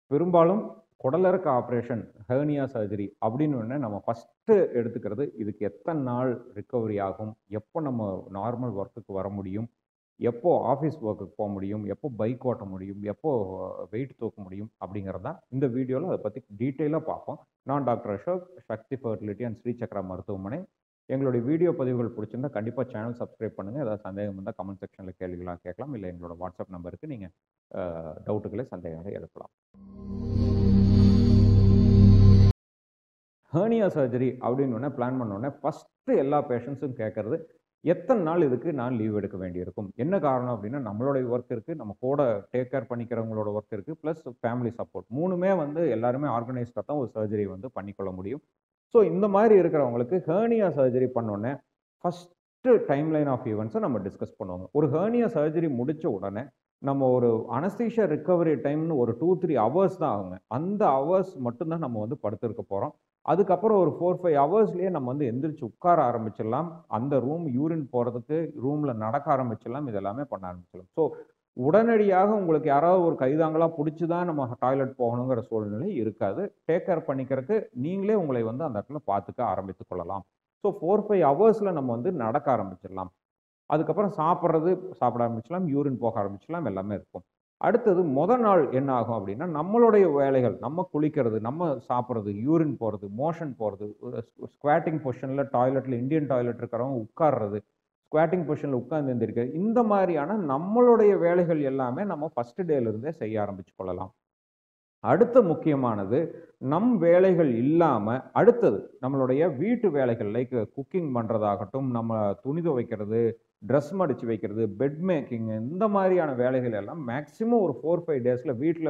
பெரும்பாலும் குடலிறக்க operation hernia surgery அப்படின்னு ஒன்று நம்ம ஃபஸ்ட்டு எடுத்துக்கிறது இதுக்கு எத்தனை நாள் ரிக்கவரி ஆகும் எப்போ நம்ம நார்மல் ஒர்க்குக்கு வர முடியும் எப்போ ஆஃபீஸ் ஒர்க்குக்கு போக முடியும் எப்போ பைக் ஓட்ட முடியும் எப்போ வெயிட் தூக்க முடியும் அப்படிங்கிறது தான் இந்த வீடியோவில் அதை பற்றி டீட்டெயிலாக பார்ப்போம் நான் doctor Ashok Sakthi fertility and Srichakra மருத்துவமனை எங்களுடைய வீடியோ பதிவுகள் பிடிச்சிருந்தா கண்டிப்பாக சேனல் சப்ஸ்கிரைப் பண்ணுங்கள் ஏதாவது சந்தேகம் இருந்தால் கமெண்ட் செக்ஷனில் கேள்விகளாக கேட்கலாம் இல்லை எங்களோட வாட்ஸ்அப் நம்பருக்கு நீங்கள் டவுட்டுகளை சந்தேகங்களை எழுப்பலாம் ஹேர்னியா சர்ஜரி அப்படின்னு ஒன்று பிளான் பண்ணோடனே ஃபஸ்ட்டு எல்லா பேஷண்ட்ஸும் கேட்குறது எத்தனை நாள் இதுக்கு நான் லீவ் எடுக்க வேண்டியிருக்கும் என்ன காரணம் அப்படின்னா நம்மளுடைய ஒர்க் இருக்குது நம்ம கூட டேக் கேர் பண்ணிக்கிறவங்களோட ஒர்க் இருக்குது ப்ளஸ் ஃபேமிலி சப்போர்ட் மூணுமே வந்து எல்லாருமே ஆர்கனைஸ்டாக தான் ஒரு சர்ஜரி வந்து பண்ணிக்கொள்ள முடியும் ஸோ இந்த மாதிரி இருக்கிறவங்களுக்கு ஹேர்னியா சர்ஜரி பண்ணோடனே ஃபஸ்ட்டு டைம் லைன் ஆஃப் ஈவெண்ட்ஸை நம்ம டிஸ்கஸ் பண்ணுவாங்க ஒரு ஹேர்னியா சர்ஜரி முடித்த உடனே நம்ம ஒரு அனஸ்தீஷியா ரிக்கவரி டைம்னு ஒரு டூ த்ரீ ஹவர்ஸ் தான் ஆகுங்க அந்த ஹவர்ஸ் மட்டும்தான் நம்ம வந்து படுத்திருக்க போகிறோம் அதுக்கப்புறம் ஒரு ஃபோர் ஃபைவ் ஹவர்ஸ்லேயே நம்ம வந்து எந்திரிச்சு உட்கார ஆரம்பிச்சிடலாம் அந்த ரூம் யூரின் போகிறதுக்கு ரூமில் நடக்க ஆரம்பிச்சிடலாம் இது எல்லாமே பண்ண ஆரம்பிச்சிடலாம் ஸோ உடனடியாக உங்களுக்கு யாராவது ஒரு கைதாங்களாக பிடிச்சி தான் நம்ம டாய்லெட் போகணுங்கிற சூழ்நிலை இருக்காது டேக் கேர் பண்ணிக்கிறதுக்கு நீங்களே உங்களை வந்து அந்த இடத்துல பார்த்துக்க ஆரம்பித்து கொள்ளலாம் ஸோ ஃபோர் ஃபைவ் ஹவர்ஸில் நம்ம வந்து நடக்க ஆரம்பிச்சிடலாம் அதுக்கப்புறம் சாப்பிட்றது சாப்பிட ஆரம்பிச்சலாம் யூரின் போக ஆரம்பிச்சலாம் எல்லாமே இருக்கும் அடுத்தது முத நாள் என்ன ஆகும் அப்படின்னா நம்மளுடைய வேலைகள் நம்ம குளிக்கிறது நம்ம சாப்பிட்றது யூரின் போகிறது மோஷன் போகிறது ஸ்குவாட்டிங் பொசிஷனில் டாய்லெட்டில் இந்தியன் டாய்லெட் இருக்கிறவங்க உட்கார்றது ஸ்குவாட்டிங் பொசிஷனில் உட்கார்ந்து எழுந்திருக்கிறது இந்த மாதிரியான நம்மளுடைய வேலைகள் எல்லாமே நம்ம ஃபஸ்ட் டேலேருந்தே செய்ய ஆரம்பிச்சு கொள்ளலாம் அடுத்த முக்கியமானது நம் வேலைகள் இல்லாமல் அடுத்தது நம்மளுடைய வீட்டு வேலைகள் லைக் குக்கிங் பண்ணுறதாகட்டும் நம்ம துணி துவைக்கிறது ட்ரெஸ் மடித்து வைக்கிறது பெட் மேக்கிங் இந்த மாதிரியான வேலைகள் எல்லாம் மேக்ஸிமம் ஒரு ஃபோர் ஃபைவ் டேஸில் வீட்டில்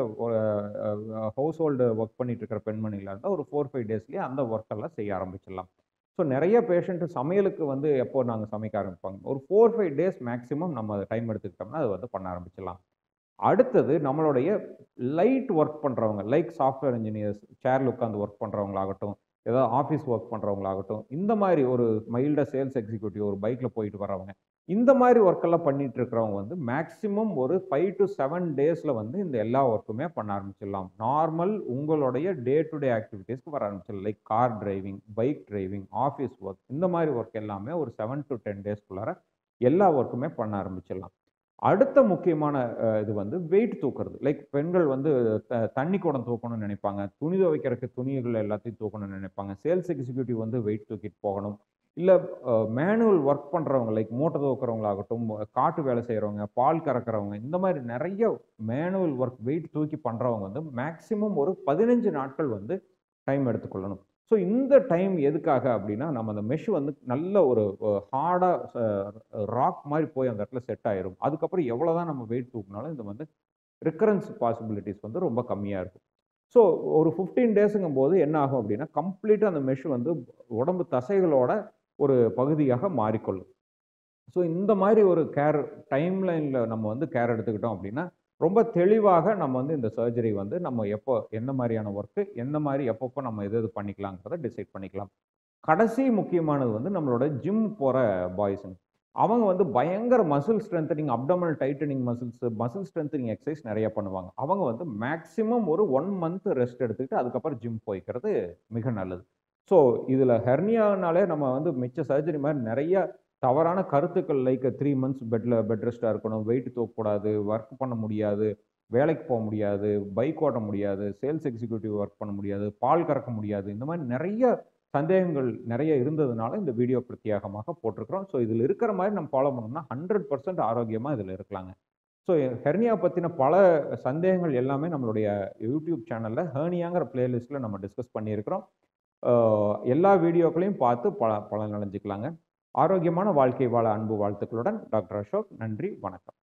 ஹவுஸ் ஹோல்டு ஒர்க் பண்ணிட்டு இருக்கிற பெண்மணிகளாக இருந்தால் ஒரு ஃபோர் ஃபைவ் டேஸ்லேயே அந்த ஒர்க்கெல்லாம் செய்ய ஆரம்பிச்சிடலாம் ஸோ நிறைய பேஷண்ட்டு சமையலுக்கு வந்து எப்போ நாங்கள் சமைக்க ஆரம்பிப்பாங்க ஒரு ஃபோர் ஃபைவ் டேஸ் மேக்ஸிமம் நம்ம டைம் எடுத்துக்கிட்டோம்னா அது வந்து பண்ண ஆரம்பிச்சிடலாம் அடுத்தது நம்மளுடைய லைட் ஒர்க் பண்ணுறவங்க லைக் சாஃப்ட்வேர் இன்ஜினியர்ஸ் சேரில் உட்காந்து ஒர்க் பண்ணுறவங்களாகட்டும் ஏதாவது ஆஃபீஸ் ஒர்க் பண்ணுறவங்களாகட்டும் இந்த மாதிரி ஒரு மைல்டாக சேல்ஸ் எக்ஸிக்யூட்டிவ் ஒரு பைக்கில் போயிட்டு வரவங்க இந்த மாதிரி ஒர்க்கெல்லாம் பண்ணிட்டு இருக்கிறவங்க வந்து மேக்ஸிமம் ஒரு ஃபைவ் டு செவன் டேஸில் வந்து இந்த எல்லா ஒர்க்குமே பண்ண ஆரம்பிச்சிடலாம் நார்மல் உங்களுடைய டே டு டே ஆக்டிவிட்டீஸ்க்கு வர ஆரம்பிச்சிடலாம் like car driving bike driving office work இந்த மாதிரி ஒர்க் எல்லாமே ஒரு செவன் டு டென் டேஸ்க்குள்ளார எல்லா ஒர்க்குமே பண்ண ஆரம்பிச்சிடலாம் அடுத்த முக்கியமான இது வந்து வெயிட் தூக்குறது லைக் பெண்கள் வந்து தண்ணி குடம் தூக்கணும்னு நினைப்பாங்க துணி துவைக்கிறதுக்கு துணிகள் எல்லாத்தையும் தூக்கணும்னு நினைப்பாங்க சேல்ஸ் எக்ஸிக்யூட்டிவ் வந்து வெயிட் தூக்கிட்டு போகணும் இல்லை மேனுவல் ஒர்க் பண்ணுறவங்க லைக் மூட்டை துவக்கிறவங்களாகட்டும் காட்டு வேலை செய்கிறவங்க பால் கறக்கிறவங்க இந்த மாதிரி நிறைய மேனுவல் ஒர்க் வெயிட் தூக்கி பண்ணுறவங்க வந்து மேக்ஸிமம் ஒரு பதினஞ்சு நாட்கள் வந்து டைம் எடுத்துக்கொள்ளணும் ஸோ இந்த டைம் எதுக்காக அப்படின்னா நம்ம அந்த மெஷ் வந்து நல்ல ஒரு ஹார்டாக ராக் மாதிரி போய் அந்த இடத்துல செட் ஆயிரும் அதுக்கப்புறம் எவ்வளோ தான் நம்ம வெயிட் தூக்கினாலும் இது வந்து ரிக்கரன்ஸ் பாசிபிலிட்டிஸ் வந்து ரொம்ப கம்மியாக இருக்கும் ஸோ ஒரு ஃபிஃப்டீன் டேஸுங்கும் போது என்ன ஆகும் அப்படின்னா கம்ப்ளீட்டாக அந்த மெஷ் வந்து உடம்பு தசைகளோட ஒரு பகுதியாக மாறிக்கொள்ளும் ஸோ இந்த மாதிரி ஒரு கேர் டைம் லைனில் நம்ம வந்து கேர் எடுத்துக்கிட்டோம் அப்படின்னா ரொம்ப தெளிவாக நம்ம வந்து இந்த சர்ஜரி வந்து நம்ம எப்போ எந்த மாதிரியான ஒர்க்கு எந்த மாதிரி எப்பப்போ நம்ம எது எது பண்ணிக்கலாங்கிறத டிசைட் பண்ணிக்கலாம் கடைசி முக்கியமானது வந்து நம்மளோட ஜிம் போகிற பாய்ஸுங்க அவங்க வந்து பயங்கர muscle strengthening abdominal tightening muscles muscle strengthening exercise நிறைய பண்ணுவாங்க அவங்க வந்து மேக்ஸிமம் ஒரு ஒன் மந்த் ரெஸ்ட் எடுத்துக்கிட்டு அதுக்கப்புறம் ஜிம் போய்க்கிறது மிக நல்லது ஸோ இதில் ஹெர்னியானாலே நம்ம வந்து மிச்ச சர்ஜரி மாதிரி நிறைய தவறான கருத்துக்கள் லைக் த்ரீ மந்த்ஸ் பெட்டில் பெட் ரெஸ்ட்டாக இருக்கணும் வெயிட் தூக்கக்கூடாது ஒர்க் பண்ண முடியாது வேலைக்கு போக முடியாது பைக் ஓட்ட முடியாது சேல்ஸ் எக்ஸிக்யூட்டிவ் ஒர்க் பண்ண முடியாது பால் கறக்க முடியாது இந்த மாதிரி நிறைய சந்தேகங்கள் நிறைய இருந்ததுனால இந்த வீடியோ பிரத்யேகமாக போட்டிருக்கிறோம் ஸோ இதில் இருக்கிற மாதிரி நம்ம ஃபாலோ பண்ணோம்னா ஹண்ட்ரட் பர்சன்ட் ஆரோக்கியமாக இதில் இருக்கலாங்க ஸோ ஹெர்னியா பற்றின பல சந்தேகங்கள் எல்லாமே நம்மளுடைய யூடியூப் சேனலில் ஹேர்னியாங்கிற பிளேலிஸ்ட்டில் நம்ம டிஸ்கஸ் பண்ணியிருக்கிறோம் எல்லா வீடியோக்களையும் பார்த்து பல பலன் அடைஞ்சிக்கலாங்க ஆரோக்கியமான வாழ்க்கை வாழ அன்பு வாழ்த்துக்களுடன் டாக்டர் அசோக் நன்றி வணக்கம்